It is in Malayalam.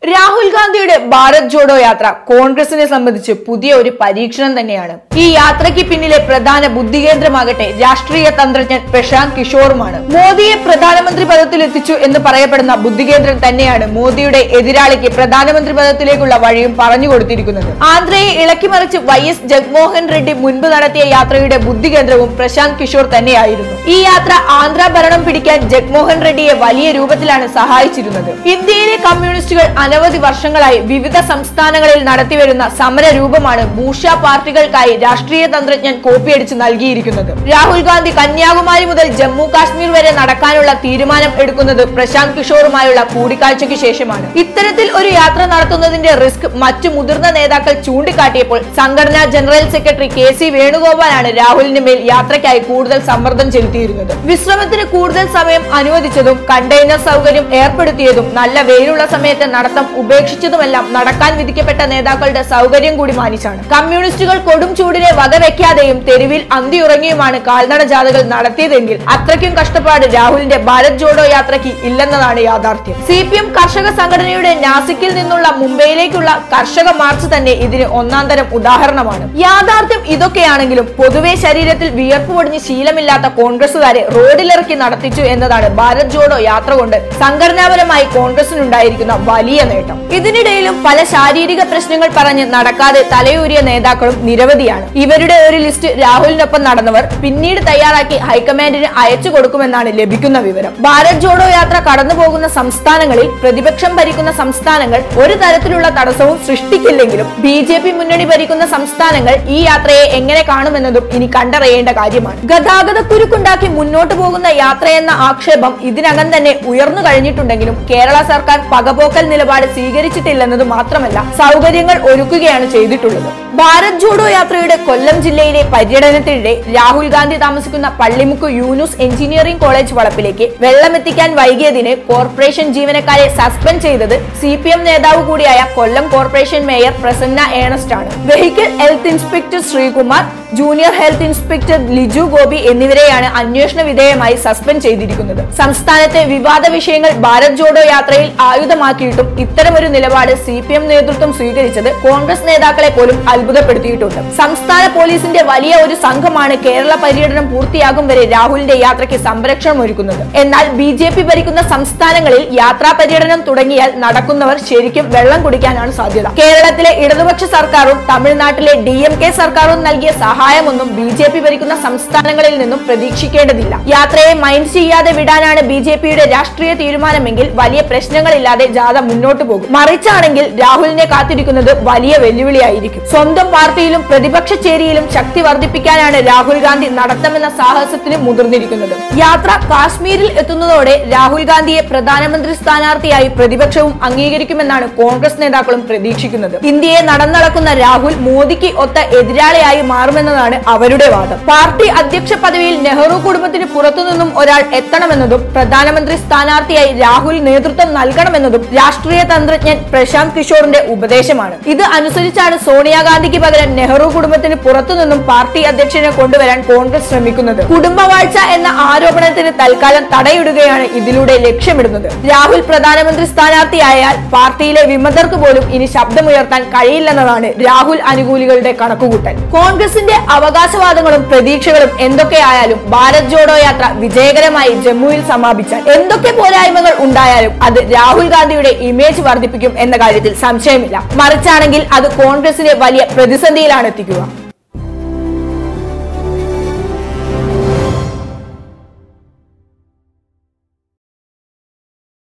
രാഹുൽ ഗാന്ധിയുടെ ഭാരത് ജോഡോ യാത്ര കോൺഗ്രസിനെ സംബന്ധിച്ച് പുതിയ ഒരു പരീക്ഷണം തന്നെയാണ് ഈ യാത്രയ്ക്ക് പിന്നിലെ പ്രധാന ബുദ്ധികേന്ദ്രമാകട്ടെ രാഷ്ട്രീയ തന്ത്രജ്ഞൻ പ്രശാന്ത് കിഷോറുമാണ് മോദിയെ പ്രധാനമന്ത്രി പദത്തിൽ എത്തിച്ചു എന്ന് പറയപ്പെടുന്ന ബുദ്ധികേന്ദ്രം തന്നെയാണ് മോദിയുടെ എതിരാളിക്ക് പ്രധാനമന്ത്രി പദത്തിലേക്കുള്ള വഴിയും പറഞ്ഞു കൊടുത്തിരിക്കുന്നത് ആന്ധ്രയെ ഇളക്കിമറിച്ച് വൈ എസ് ജഗ്മോഹൻ റെഡ്ഡി മുൻപ് നടത്തിയ യാത്രയുടെ ബുദ്ധികേന്ദ്രവും പ്രശാന്ത് കിഷോർ തന്നെയായിരുന്നു ഈ യാത്ര ആന്ധ്ര ഭരണം പിടിക്കാൻ ജഗ്മോഹൻ റെഡ്ഡിയെ വലിയ രൂപത്തിലാണ് സഹായിച്ചിരുന്നത് ഇന്ത്യയിലെ കമ്മ്യൂണിസ്റ്റുകൾ അനവധി വർഷങ്ങളായി വിവിധ സംസ്ഥാനങ്ങളിൽ നടത്തിവരുന്ന സമര രൂപമാണ് ഭൂഷ പാർട്ടികൾക്കായി രാഷ്ട്രീയ തന്ത്രജ്ഞൻ കോപ്പിയടിച്ച് നൽകിയിരിക്കുന്നത് രാഹുൽ ഗാന്ധി കന്യാകുമാരി മുതൽ ജമ്മു കാശ്മീർ വരെ നടക്കാനുള്ള തീരുമാനം എടുക്കുന്നത് പ്രശാന്ത് കിഷോറുമായുള്ള കൂടിക്കാഴ്ചയ്ക്ക് ശേഷമാണ് ഇത്തരത്തിൽ ഒരു യാത്ര നടത്തുന്നതിന്റെ റിസ്ക് മറ്റു മുതിർന്ന നേതാക്കൾ ചൂണ്ടിക്കാട്ടിയപ്പോൾ സംഘടനാ ജനറൽ സെക്രട്ടറി കെ സി വേണുഗോപാലാണ് രാഹുലിന് മേൽ യാത്രയ്ക്കായി കൂടുതൽ സമ്മർദ്ദം ചെലുത്തിയിരുന്നത് വിശ്രമത്തിന് കൂടുതൽ സമയം അനുവദിച്ചതും കണ്ടെയ്നർ സൗകര്യം ഏർപ്പെടുത്തിയതും നല്ല വെയിലുള്ള സമയത്ത് നടത്തം ഉപേക്ഷിച്ചതുമെല്ലാം നടക്കാൻ വിധിക്കപ്പെട്ട നേതാക്കളുടെ സൗകര്യം കൂടി മാനിച്ചാണ് കമ്മ്യൂണിസ്റ്റുകൾ കൊടും ചൂടിനെ വകവെക്കാതെയും തെരുവിൽ അന്തിയുറങ്ങിയുമാണ് കാൽനട ജാഥകൾ നടത്തിയതെങ്കിൽ അത്രയ്ക്കും കഷ്ടപ്പാട് രാഹുലിന്റെ ഭാരത് ജോഡോ യാത്രയ്ക്ക് ഇല്ലെന്നതാണ് യാഥാർത്ഥ്യം സി പി എം കർഷക സംഘടനയുടെ നാസിക്കിൽ നിന്നുള്ള മുംബൈയിലേക്കുള്ള കർഷക മാർച്ച് തന്നെ ഇതിന് ഒന്നാം തരം ഉദാഹരണമാണ് യാഥാർത്ഥ്യം ഇതൊക്കെയാണെങ്കിലും പൊതുവെ ശരീരത്തിൽ വിയർപ്പ് പൊടിഞ്ഞ് ശീലമില്ലാത്ത കോൺഗ്രസുകാരെ റോഡിലിറക്കി നടത്തിച്ചു എന്നതാണ് ഭാരത് ജോഡോ യാത്ര കൊണ്ട് സംഘടനാപരമായി കോൺഗ്രസിനുണ്ടായിരിക്കുന്ന വലിയ നേട്ടം ഇതിനിടയിലും പല ശാരീരിക പ്രശ്നങ്ങൾ പറഞ്ഞ് നടക്കാതെ തലയൂരിയ നേതാക്കളും നിരവധിയാണ് ഇവരുടെ ഒരു ലിസ്റ്റ് രാഹുലിനൊപ്പം നടന്നവർ പിന്നീട് തയ്യാറാക്കി ഹൈക്കമാൻഡിന് അയച്ചു കൊടുക്കുമെന്നാണ് ലഭിക്കുന്ന വിവരം ഭാരത് ജോഡോ യാത്ര കടന്നു പോകുന്ന സംസ്ഥാനങ്ങളിൽ പ്രതിപക്ഷം ഭരിക്കുന്ന സംസ്ഥാനങ്ങൾ ഒരു തരത്തിലുള്ള തടസ്സവും സൃഷ്ടിക്കില്ലെങ്കിലും ബി ജെ പി മുന്നണി ഭരിക്കുന്ന സംസ്ഥാനങ്ങൾ ഈ യാത്രയെ എങ്ങനെ കാണുമെന്നതും ഇനി കണ്ടറിയേണ്ട കാര്യമാണ് ഗതാഗത കുരുക്കുണ്ടാക്കി മുന്നോട്ട് പോകുന്ന യാത്രയെന്ന ആക്ഷേപം ഇതിനകം തന്നെ ഉയർന്നു കഴിഞ്ഞിട്ടുണ്ടെങ്കിലും കേരള സർക്കാർ പകപോക്കൽ നിലപാട് സ്വീകരിച്ചിട്ടില്ലെന്നത് മാത്രമല്ല സൗകര്യങ്ങൾ ഒരുക്കുകയാണ് ചെയ്തിട്ടുള്ളത് ഭാരത് ജോഡോ യാത്രയുടെ കൊല്ലം ജില്ലയിലെ പര്യടനത്തിനിടെ രാഹുൽ ഗാന്ധി താമസിക്കുന്ന പള്ളിമുക്ക് യൂനുസ് എഞ്ചിനീയറിംഗ് കോളേജ് വളപ്പിലേക്ക് വെള്ളമെത്തിക്കാൻ വൈകിയതിന് കോർപ്പറേഷൻ ജീവനക്കാരെ സസ്പെൻഡ് ചെയ്തത് സി പി എം നേതാവ് കൂടിയായ Kollam corporation mayor Prasanna Ernest ആണ് vehicle health inspector Sreekumar junior health inspector Liju Gopi എന്നിവരെയാണ് അന്വേഷണ വിധേയമായി സസ്പെൻഡ് ചെയ്തിരിക്കുന്നത് സംസ്ഥാനത്തെ വിവാദ വിഷയങ്ങൾ ഭാരത് ജോഡോ യാത്രയിൽ ആയുധമാക്കിയിട്ടും ഇത്തരമൊരു നിലപാട് സി പി എം നേതൃത്വം സ്വീകരിച്ചത് കോൺഗ്രസ് നേതാക്കളെ പോലും അത്ഭുതപ്പെടുത്തിയിട്ടുണ്ട് സംസ്ഥാന പോലീസിന്റെ വലിയ ഒരു സംഘമാണ് കേരള പര്യടനം പൂർത്തിയാകും വരെ രാഹുലിന്റെ യാത്രയ്ക്ക് സംരക്ഷണം ഒരുക്കുന്നത് എന്നാൽ ബി ജെ പി ഭരിക്കുന്ന സംസ്ഥാനങ്ങളിൽ യാത്രാ പര്യടനം തുടങ്ങിയാൽ നടക്കുന്നവർ ശരിക്കും വെള്ളം കുടിക്കാനാണ് സാധ്യത കേരളത്തിലെ ഇടതുപക്ഷ സർക്കാരും തമിഴ്നാട്ടിലെ ഡി എം കെ സർക്കാരും നൽകിയ സഹായമൊന്നും ബി ജെ പി ഭരിക്കുന്ന സംസ്ഥാനങ്ങളിൽ നിന്നും പ്രതീക്ഷിക്കേണ്ടതില്ല യാത്രയെ മൈൻഡ് ചെയ്യാതെ വിടാനാണ് ബി ജെ പിയുടെ രാഷ്ട്രീയ തീരുമാനമെങ്കിൽ വലിയ പ്രശ്നങ്ങളില്ലാതെ ജാഥ മുന്നോട്ട് പോകും മറിച്ചാണെങ്കിൽ രാഹുലിനെ കാത്തിരിക്കുന്നത് വലിയ വെല്ലുവിളിയായിരിക്കും സ്വന്തം പാർട്ടിയിലും പ്രതിപക്ഷ ചേരിയിലും ശക്തി വർദ്ധിപ്പിക്കാനാണ് രാഹുൽ ഗാന്ധി നടത്തമെന്ന സാഹസത്തിന് മുതിർന്നിരിക്കുന്നത് യാത്ര കാശ്മീരിൽ എത്തുന്നതോടെ രാഹുൽ ഗാന്ധിയെ പ്രധാനമന്ത്രി സ്ഥാനാർത്ഥിയായി പ്രതിപക്ഷവും അംഗീകരിക്കുമെന്നാണ് കോൺഗ്രസ് നേതാക്കളും പ്രതീക്ഷിക്കുന്നത് ഇന്ത്യയെ നടന്നടക്കുന്ന രാഹുൽ മോദിക്ക് ഒത്ത എതിരാളിയായി മാറുമെന്നതാണ് അവരുടെ വാദം പാർട്ടി അധ്യക്ഷ പദവിയിൽ നെഹ്റു കുടുംബത്തിന് പുറത്തുനിന്നും ഒരാൾ എത്തണമെന്നതും പ്രധാനമന്ത്രി സ്ഥാനാർത്ഥിയായി രാഹുൽ നേതൃത്വം നൽകണമെന്നതും രാഷ്ട്രീയ തന്ത്രജ്ഞൻ പ്രശാന്ത് കിഷോറിന്റെ ഉപദേശമാണ് ഇത് അനുസരിച്ചാണ് സോണിയാഗാന്ധിക്ക് പകരം നെഹ്റു കുടുംബത്തിന് പുറത്തുനിന്നും പാർട്ടി അധ്യക്ഷനെ കൊണ്ടുവരാൻ കോൺഗ്രസ് ശ്രമിക്കുന്നത് കുടുംബവാഴ്ച എന്ന ആരോപണത്തിന് തൽക്കാലം തടയിടുകയാണ് ഇതിലൂടെ ലക്ഷ്യമിടുന്നത് രാഹുൽ പ്രധാനമന്ത്രി സ്ഥാനാർത്ഥിയായാൽ പാർട്ടിയിലെ വിമതർക്ക് പോലും ഇനി ശബ്ദമുയർത്താൻ കഴിയില്ലെന്നതാണ് രാഹുൽ അനുകൂലികളുടെ കണക്കുകൂട്ടൽ കോൺഗ്രസിന്റെ അവകാശവാദങ്ങളും പ്രതീക്ഷകളും എന്തൊക്കെയായാലും ഭാരത് ജോഡോ യാത്ര വിജയകരമായി ജമ്മുവിൽ സമാപിച്ചാൽ എന്തൊക്കെ പോരായ്മകൾ ഉണ്ടായാലും അത് രാഹുൽ ഗാന്ധിയുടെ ഇമേജ് വർദ്ധിപ്പിക്കും എന്ന കാര്യത്തിൽ സംശയമില്ല മറിച്ചാണെങ്കിൽ അത് കോൺഗ്രസിനെ വലിയ പ്രതിസന്ധിയിലാണ് എത്തിക്കുക